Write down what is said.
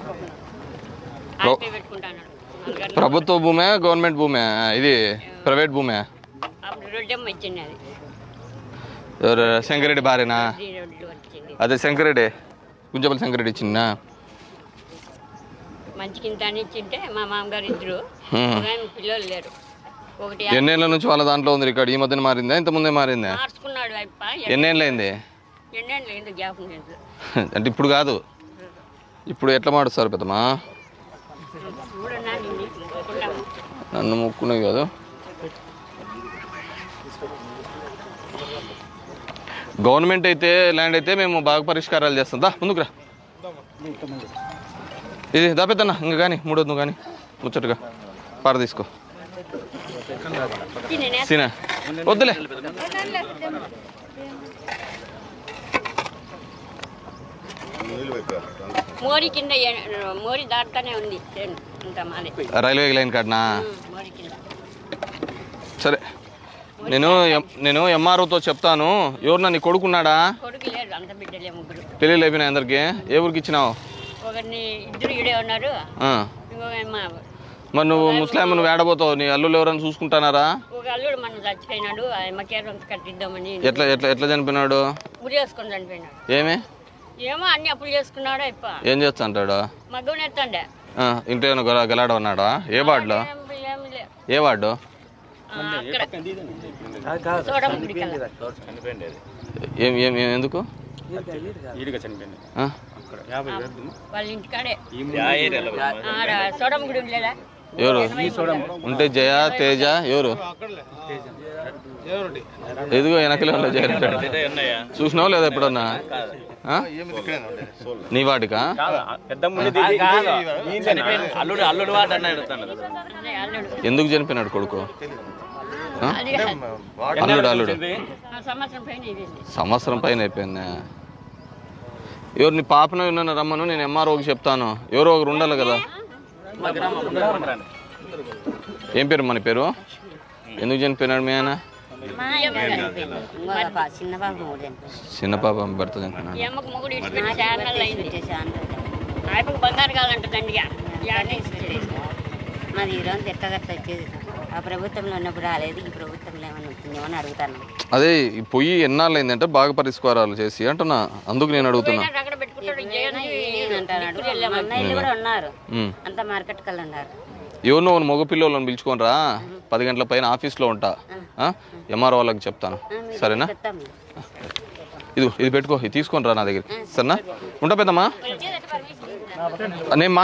RP పెట్టుకుంటాను నాలుగు ప్రభుత్వ భూమే గవర్నమెంట్ భూమే ఇది ప్రైవేట్ భూమే అప్పుడు రొడ్డమ్మ ఇచ్చింది అది ఎవరు శంకరెడ్డి భార్యనా ఈ రోడ్లు వచ్చింది అదే శంకరెడ్డి గుంజపల్లి శంకరెడ్డి ఇచ్చిందా మంచికి ఇంత అని ఇచ్చింటే మా మామగారు ఇద్దరు హ్మ్. ఒక ఆయన పిల్లలు లేరు ఒకటి ఎన్నేళ్ళ నుంచి వాళ్ళ దాంట్లో ఉంది ఇక్కడ ఈ మధ్యన మారిందా ఇంత ముందే మారిందా మార్చుకున్నాడు అయిప ఎన్నేళ్ళు అయింది ఎన్నేళ్ళు లేదు జ్ఞాపకం లేదు అంటే ఇప్పుడు కాదు ఇప్పుడు ఎట్లా మాడుస్తారు పెద్దమ్మా చూడన్నా నిన్ను మొక్కుకున్నాము. నన్ను ముక్కున్నవి కాదు గవర్నమెంట్ అయితే ల్యాండ్ అయితే మేము బాగా పరిష్కారాలు చేస్తాం దా ముందుకు రా ఇది దా పెద్దన్న ఇంకా కానీ మూడోది నువ్వు కానీ ముచ్చటగా పార తీసుకో ఇది నేనే సీనా వద్దులే మోరి కింద ఏ- మోరి దాటుతానే ఉంది చేను అంతా మాదే రైల్వే లైన్ కాడనా మోరి కింద సరే నేను ఎం- నేను ఎంఆర్ఓతో చెప్తాను ఎవరు నీ కొడుకున్నాడా కొడుకు లేరు అంత బిడ్డలే ముగ్గురు పెళ్ళిళ్ళు అయిపోయినాయి అందరికి ఏ ఊరికి ఇచ్చినావు ఒకరిని ఇద్దరు ఈడే ఉన్నారు ఆ. ఇంకొక మా మరి నువ్వు ముస్లాం నువ్వు ఏడబోతావు నీ అల్లుళ్ళు ఎవరైనా చూసుకుంటానారా ఒక అల్లుడు మన చచ్చిపోయినాడు ఆ మకేరం కట్టిద్దామని ఎట్లా ఎట్లా ఎట్లా చనిపోయినాడు ఉరి వేసుకొని చనిపోయినాడు ఏమి ఏమో అన్ని అప్పులు చేసుకున్నాడు అయిప ఏం చేస్తా అంటాడు మగ్గం ఎత్తండే ఆ, ఇంట్లో ఏమైనా గల గలాడ ఉన్నాడా ఏ వార్డులో ఏం- ఏం లే. ఏ వార్డు ఆ, అక్కడ సోడమ్మ గుడి కల్లా. ఏం ఏం ఏం- ఎందుకు ఆ? వాళ్ళ ఇంటికాడే ఆడ సోడమ్మ గుడి ఉండలేదా ఎవరు ఉంటే జయ తేజ ఎవరు ఎదుగో వెనకలే ఉండే జయ చూసినావు లేదా ఎప్పుడన్నా ఆ? నీ వాటికా అల్లుడు అల్లుడు వాడు అన్న అడుగుతాను అన్నయ్య అల్లుడు ఎందుకు చనిపోయినాడు కొడుకు ఆ? అది అల్లుడు అల్లుడు ఆ సంవత్సరం పైన ఇది సంవత్సరం పైన అయిపోయింది ఎవరు నీ పాపను ఉన్న రమ్మను నేను ఎంఆర్ఓకి చెప్తాను ఎవరో ఒకరు ఉండాలి కదా ఏం పేరు మన పేరు ఎందుకు చనిపోయినాడు మీ ఆయన చిన్న బాబు మూడు చిన్న పాప భర్త చనిపోయినాడు ఈ అమ్మకు మొగుడు ఇచ్చిన ఛానల్ అయింది ఆయనకు బంగారు కావాలంట దండిగా యాడనే ఇచ్చేది. మాది ఈరోజు ఎట్టగట్ట వచ్చేది ఆ ప్రభుత్వంలో ఉన్నప్పుడు రాలేదు ఈ ప్రభుత్వంలో ఏమైనా వచ్చిందేమో అని అడుగుతాను అదే ఈ పొయ్యి ఎన్నాళ్ళు అయిందంటే బాగా పరిష్కారాలు చేసి అంటున్నా అందుకు నేను అడుగుతున్నా పోయినాడు అక్కడ పెట్టుకుంటాడు జగన్ అంటాడు మా అన్నయ్యలు కూడా ఉన్నారు ఉమ్. అంతా మార్కెట్ కళ్ళు ఉన్నారు ఎవరినో ఒక మగ పిల్లలను పిలుచుకొని రా పది గంటల పైన ఆఫీస్లో ఉంటా ఎంఆర్ఓ వాళ్ళకి చెప్తాను సరేనా చెప్తాము ఇది ఇది పెట్టుకో ఇది తీసుకొని రా నా దగ్గరికి సరేనా ఉంటా పెద్దమ్మా నేను మా-